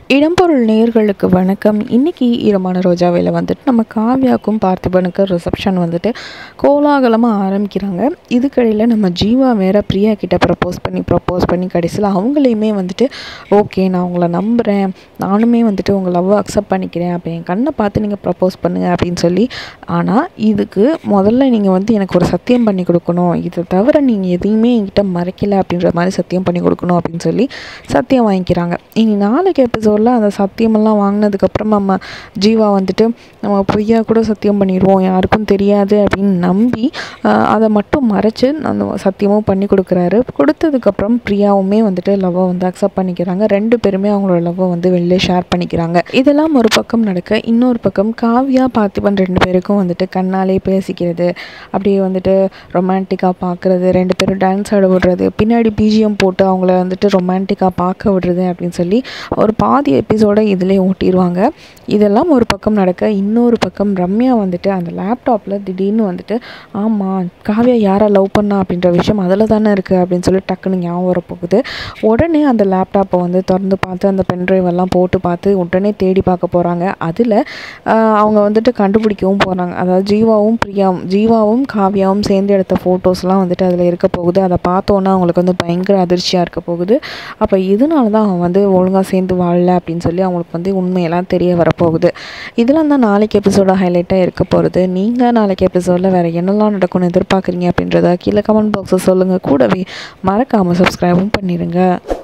இடம்பொருள் நேயர்களுக்கு வணக்கம் இன்னைக்கு ஈரமான ரோஜாவையில் வந்துட்டு நம்ம காவ்யாவுக்கும் பார்த்திபனுக்கு ரிசப்ஷன் வந்துட்டு கோலாகலமாக ஆரம்பிக்கிறாங்க இதுக்கடையில் நம்ம ஜீவா வேற பிரியா கிட்ட ப்ரப்போஸ் பண்ணி ப்ரப்போஸ் பண்ணி கடைசியில் அவங்களையுமே வந்துட்டு ஓகே நான் உங்களை நம்புகிறேன் நானுமே வந்துட்டு உங்கள் லவ்வை அக்செப்ட் பண்ணிக்கிறேன் அப்போ என் கண்ணை பார்த்து நீங்கள் ப்ரப்போஸ் பண்ணுங்கள் அப்படின்னு சொல்லி ஆனால் இதுக்கு முதல்ல நீங்கள் வந்து எனக்கு ஒரு சத்தியம் பண்ணி கொடுக்கணும் இதை தவிர நீங்கள் எதையுமே என்கிட்ட மறைக்கல அப்படின்ற மாதிரி சத்தியம் பண்ணி கொடுக்கணும் அப்படின்னு சொல்லி சத்தியம் வாங்கிக்கிறாங்க இனி நாளைக்கு எபிசோடில் அந்த சத்தியமெல்லாம் வாங்கினதுக்கப்புறம் நம்ம ஜீவா வந்துட்டு நம்ம பொய்யா கூட சத்தியம் பண்ணிடுவோம் யாருக்கும் தெரியாது அப்படின்னு நம்பி ஆஹ், அதை மட்டும் மறைச்சு அந்த சத்தியமும் பண்ணி கொடுக்குறாரு கொடுத்ததுக்கப்புறம் பிரியாவுமே வந்துட்டு லவ்வை வந்து அக்செப்ட் பண்ணிக்கிறாங்க ரெண்டு பேருமே அவங்களோட லவ்வை வந்து வெளில ஷேர் பண்ணிக்கிறாங்க இதெல்லாம் ஒரு பக்கம் நடக்க இன்னொரு பக்கம் காவ்யா பார்த்திபன் ரெண்டு பேருக்கும் வந்துட்டு கண்ணாலே பேசிக்கிறது அப்படியே வந்துட்டு ரொமான்டிக்காக பார்க்குறது ரெண்டு பேரும் டான்ஸ் ஆட விடுறது பின்னாடி பிஜிஎம் போட்டு அவங்கள வந்துட்டு ரொமான்டிக்காக பார்க்க விடுறது அப்படின்னு சொல்லி ஒரு பாதி எபிசோட இதிலே ஓட்டிடுவாங்க இதெல்லாம் ஒரு பக்கம் நடக்க இன்னொரு பக்கம் ரம்யா வந்துட்டு அந்த லேப்டாப்பில் திடீர்னு வந்துட்டு ஆமாம் காவ்யா யாரை லவ் பண்ணா அப்படின்ற விஷயம் அதில் தானே இருக்குது அப்படின்னு சொல்லி டக்குன்னு ஞாபகம் வரப்போகுது உடனே அந்த லேப்டாப்பை வந்து திறந்து பார்த்து அந்த பென்ட்ரைவ் எல்லாம் போட்டு பார்த்து உடனே தேடி பார்க்க போகிறாங்க அதில் அவங்க வந்துட்டு கண்டுபிடிக்கவும் போகிறாங்க அதாவது ஜீவாவும் பிரியாவும் ஜீவாவும் காவ்யாவும் சேர்ந்து எடுத்த ஃபோட்டோஸ்லாம் வந்துட்டு அதில் இருக்க போகுது அதை பார்த்தோன்னா அவங்களுக்கு வந்து பயங்கர அதிர்ச்சியாக இருக்க போகுது அப்போ இதனால தான் அவன் வந்து ஒழுங்காக சேர்ந்து வாழல அப்படின்னு சொல்லி அவங்களுக்கு வந்து உண்மையெல்லாம் தெரிய வரப்போகுது இதெல்லாம் தான் நாளைக்கு எபிசோட ஹைலைட்டாக இருக்க போகிறது நீங்கள் நாளைக்கு எபிசோடில் வேறு என்னெல்லாம் நடக்கும்னு எதிர்பார்க்குறீங்க அப்படின்றத கீழே கமெண்ட் பாக்ஸில் சொல்லுங்கள் கூடவே மறக்காமல் சப்ஸ்கிரைபும் பண்ணிடுங்க